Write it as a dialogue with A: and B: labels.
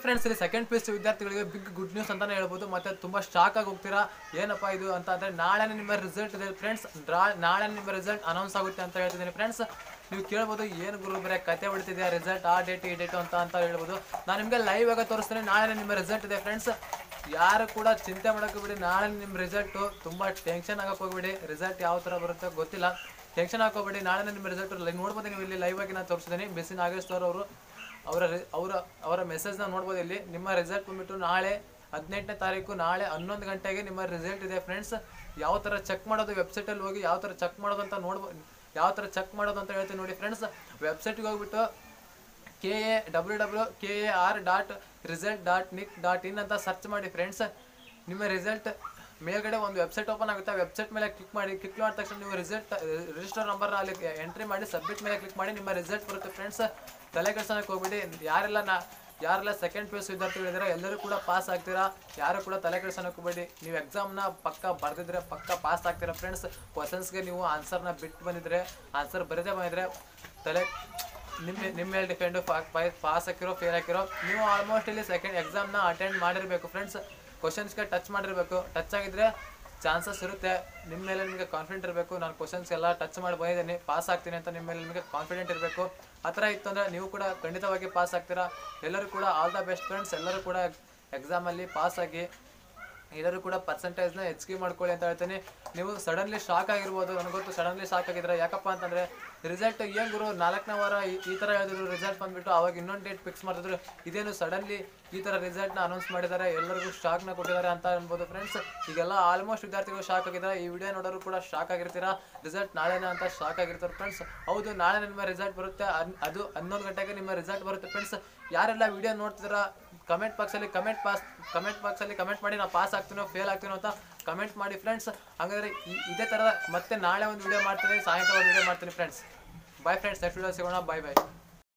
A: friends ಇಲ್ಲಿ second P ವಿದ್ಯಾರ್ಥಿಗಳಿಗೆ big good news ಅಂತಾನೆ ಹೇಳ್ಬೋದು ಮತ್ತೆ ತುಂಬಾ ಶಾಕ್ ಆಗಿ ಹೋಗ್ತೀರಾ ಏನಪ್ಪಾ ಇದು ಅಂತ ಅಂದ್ರೆ ನಾಳೆ ನಿಮ್ಮ ರಿಸಲ್ಟ್ ಇದೆ ಫ್ರೆಂಡ್ಸ್ ನಾಳೆ ನಿಮ್ಮ ರಿಸಲ್ಟ್ ಅನೌನ್ಸ್ ಆಗುತ್ತೆ ಅಂತ ಹೇಳ್ತಿದ್ದೀನಿ ಫ್ರೆಂಡ್ಸ್ ನೀವು ಕೇಳ್ಬೋದು ಏನು ಗುರು ಬರೀ ಕತೆ ಬಿಡ್ತಿದ್ಯಾ ರಿಸಲ್ಟ್ ಆ ಡೇಟ್ ಈ ಡೇಟ್ ಅಂತ ಅಂತ ಹೇಳ್ಬೋದು ನಾನು ನಿಮಗೆ ಲೈವ್ ಆಗಿ ತೋರಿಸ್ತೇನೆ ನಾಳೆ ನಿಮ್ಮ ರಿಸಲ್ಟ್ ಇದೆ ಫ್ರೆಂಡ್ಸ್ ಯಾರು ಕೂಡ ಚಿಂತೆ ಮಾಡಕ್ಕೆ ಬಿಡಿ ನಾಳೆ ನಿಮ್ಮ ರಿಸಲ್ಟು ತುಂಬಾ ಟೆನ್ಷನ್ ಆಗಕ್ಕೆ ಹೋಗ್ಬಿಡಿ ರಿಸಲ್ಟ್ ಯಾವ ಥರ ಬರುತ್ತೆ ಗೊತ್ತಿಲ್ಲ ಟೆನ್ಷನ್ ಹಾಕೋಬೇಡಿ ನಾಳೆ ನಿಮ್ಮ ರಿಸಲ್ಟ್ ನೋಡ್ಬೋದು ನೀವು ಇಲ್ಲಿ ಲೈವ್ ಆಗಿ ನಾನು ತೋರಿಸಿದ್ದೀನಿ ಬಿಸಿ ನಾಗೇಶ್ ಸರ್ ಅವರು ಅವರ ರಿ- ಅವರ ಅವರ ಮೆಸೇಜ್ನ ನೋಡ್ಬೋದು ಇಲ್ಲಿ ನಿಮ್ಮ ರಿಸಲ್ಟ್ ಬಂದ್ಬಿಟ್ಟು ನಾಳೆ ಹದಿನೆಂಟನೇ ತಾರೀಕು ನಾಳೆ ಹನ್ನೊಂದು ಗಂಟೆಗೆ ನಿಮ್ಮ ರಿಸಲ್ಟ್ ಇದೆ ಫ್ರೆಂಡ್ಸ್ ಯಾವ ಥರ ಚೆಕ್ ಮಾಡೋದು ವೆಬ್ಸೈಟಲ್ಲಿ ಹೋಗಿ ಯಾವ ಥರ ಚೆಕ್ ಮಾಡೋದು ಅಂತ ನೋಡ್ಬೋದು ಯಾವ ಥರ ಚೆಕ್ ಮಾಡೋದು ಅಂತ ಹೇಳ್ತೀನಿ ನೋಡಿ ಫ್ರೆಂಡ್ಸ್ ವೆಬ್ಸೈಟ್ಗೆ ಹೋಗ್ಬಿಟ್ಟು K A W W K A R dot result dot nic dot in ಅಂತ ಸರ್ಚ್ ಮಾಡಿ ಫ್ರೆಂಡ್ಸ್ ನಿಮ್ಮ ರಿಸಲ್ಟ್ ಮೇಲ್ಗಡೆ ಒಂದು ವೆಬ್ಸೈಟ್ ಓಪನ್ ಆಗುತ್ತೆ ವೆಬ್ಸೈಟ್ ಮೇಲೆ ಕ್ಲಿಕ್ ಮಾಡಿ ಕ್ಲಿಕ್ ಮಾಡಿದ ತಕ್ಷಣ ನೀವು ರಿಸಲ್ಟ್ ರಿಜಿಸ್ಟರ್ ನಂಬರ್ ಅಲ್ಲಿ ಎಂಟ್ರಿ ಮಾಡಿ ಸಬ್ಮಿಟ್ ಮೇಲೆ ಕ್ಲಿಕ್ ಮಾಡಿ ನಿಮ್ಮ ರಿಸಲ್ಟ್ ಬರುತ್ತೆ ಫ್ರೆಂಡ್ಸ್ ತಲೆ ಕೆಡ್ಸೋಕೆ ಹೋಗ್ಬಿಡಿ ಯಾರೆಲ್ಲ ನಾ ಯಾರೆಲ್ಲ ಸೆಕೆಂಡ್ ಪಿ ಯು ವಿದ್ಯಾರ್ಥಿಗಳಿದ್ದಾರೆ ಎಲ್ಲರೂ ಕೂಡ ಪಾಸ್ ಆಗ್ತೀರಾ ಯಾರು ಕೂಡ ತಲೆ ಕೆಡ್ಸೋಕೆ ಹೋಗ್ಬೇಡಿ ನೀವು ಎಕ್ಸಾಮ್ನ ಪಕ್ಕ ಬರ್ದಿದ್ರೆ ಪಕ್ಕ ಪಾಸ್ ಆಗ್ತೀರಾ ಫ್ರೆಂಡ್ಸ್ ಕ್ವಶನ್ಸ್ಗೆ ನೀವು ಆನ್ಸರ್ನ ಬಿಟ್ಟು ಬಂದಿದ್ರೆ ಆನ್ಸರ್ ಬರದೇ ಬಂದಿದ್ರೆ ತಲೆ ನಿಮ್ಮ ನಿಮ್ಮ ಮೇಲೆ ಡಿಪೆಂಡು ಪಾಸ್ ಹಾಕಿರೋ ಫೇಲ್ ಹಾಕಿರೋ ನೀವು ಆಲ್ಮೋಸ್ಟ್ ಇಲ್ಲಿ ಸೆಕೆಂಡ್ ಎಕ್ಸಾಮ್ನ ಅಟೆಂಡ್ ಮಾಡಿರಬೇಕು ಫ್ರೆಂಡ್ಸ್ ಕ್ವಶನ್ಸ್ಗೆ ಟಚ್ ಮಾಡಿರಬೇಕು ಟಚ್ ಆಗಿದ್ರೆ ಚಾನ್ಸಸ್ ಇರುತ್ತೆ ನಿಮ್ಮ ಮೇಲೆ ನಿಮಗೆ ಕಾನ್ಫಿಡೆಂಟ್ ಇರಬೇಕು ನಾನು ಕ್ವಶನ್ಸ್ ಎಲ್ಲ ಟಚ್ ಮಾಡಿ ಬಂದಿದ್ದೀನಿ ಪಾಸ್ ಆಗ್ತೀನಿ ಅಂತ ನಿಮ್ಮ ಮೇಲೆ ನಿಮಗೆ ಕಾನ್ಫಿಡೆಂಟ್ ಇರಬೇಕು ಆ ಥರ ಇತ್ತು ಅಂದರೆ ನೀವು ಕೂಡ ಖಂಡಿತವಾಗಿ ಪಾಸ್ ಆಗ್ತೀರಾ ಎಲ್ಲರೂ ಕೂಡ ಆಲ್ ದ ಬೆಸ್ಟ್ ಫ್ರೆಂಡ್ಸ್ ಎಲ್ಲರೂ ಕೂಡ ಎಕ್ಸಾಮಲ್ಲಿ ಪಾಸ್ ಆಗಿ ಎಲ್ಲರೂ ಕೂಡ ಪರ್ಸೆಂಟೇಜ್ನ ಹೆಚ್ಚಿಗೆ ಮಾಡ್ಕೊಳ್ಳಿ ಅಂತ ಹೇಳ್ತೀನಿ ನೀವು ಸಡನ್ಲಿ ಶಾಕ್ ಆಗಿರ್ಬೋದು ನನಗೊತ್ತು ಸಡನ್ಲಿ ಶಾಕ್ ಆಗಿದ್ರೆ ಯಾಕಪ್ಪ ಅಂತಂದ್ರೆ ರಿಸಲ್ಟ್ ಏನು ಗುರು ನಾಲ್ಕನೇ ವಾರ ಈ- ಈ ಥರ ಹೇಳಿದ್ರು ರಿಸಲ್ಟ್ ಬಂದ್ಬಿಟ್ಟು ಅವಾಗ ಇನ್ನೊಂದು ಡೇಟ್ ಫಿಕ್ಸ್ ಮಾಡಿದ್ರು ಇದೇನು ಸಡನ್ಲಿ ಈ ಥರ ರಿಸಲ್ಟ್ನ ಅನೌನ್ಸ್ ಮಾಡಿದ್ದಾರೆ ಎಲ್ಲರಿಗೂ ಶಾಕ್ನ ಕೊಟ್ಟಿದ್ದಾರೆ ಅಂತ ಅನ್ಬೋದು ಫ್ರೆಂಡ್ಸ್ ಈಗೆಲ್ಲ ಆಲ್ಮೋಸ್ಟ್ ವಿದ್ಯಾರ್ಥಿಗಳು ಶಾಕ್ ಆಗಿದ್ದಾರೆ ಈ ವಿಡಿಯೋ ನೋಡೋರು ಕೂಡ ಶಾಕ್ ಆಗಿರ್ತೀರಾ ರಿಸಲ್ಟ್ ನಾಳೆನ ಅಂತ ಶಾಕ್ ಆಗಿರ್ತಾರೆ ಫ್ರೆಂಡ್ಸ್ ಹೌದು ನಾಳೆ ನಿಮ್ಮ ರಿಸಲ್ಟ್ ಬರುತ್ತೆ ಅನ್- ಅದು ಹನ್ನೊಂದು ಗಂಟೆಗೆ ನಿಮ್ಮ ರಿಸಲ್ಟ್ ಬರುತ್ತೆ ಫ್ರೆಂಡ್ಸ್ ಯಾರೆಲ್ಲ ವಿಡಿಯೋ ನೋಡ್ತಿದ್ದೀರಾ ಕಮೆಂಟ್ ಬಾಕ್ಸಲ್ಲಿ ಕಮೆಂಟ್ ಪಾಸ್ ಕಮೆಂಟ್ ಬಾಕ್ಸಲ್ಲಿ ಕಮೆಂಟ್ ಮಾಡಿ ನಾವು ಪಾಸ್ ಆಗ್ತೀನೋ ಫೇಲ್ ಆಗ್ತೀನೋ ಅಂತ ಕಮೆಂಟ್ ಮಾಡಿ ಫ್ರೆಂಡ್ಸ್ ಹಾಗಾದ್ರೆ ಈ- ಇದೇ ಥರದ ಮತ್ತೆ ನಾಳೆ ಒಂದು ವಿಡಿಯೋ ಮಾಡ್ತೀನಿ ಸಾಯಂಕಾಲ ಒಂದು ವಿಡಿಯೋ ಮಾಡ್ತೀನಿ friends bye friends next video ಸಿಗೋಣ ಬಾಯ್ ಬಾಯ್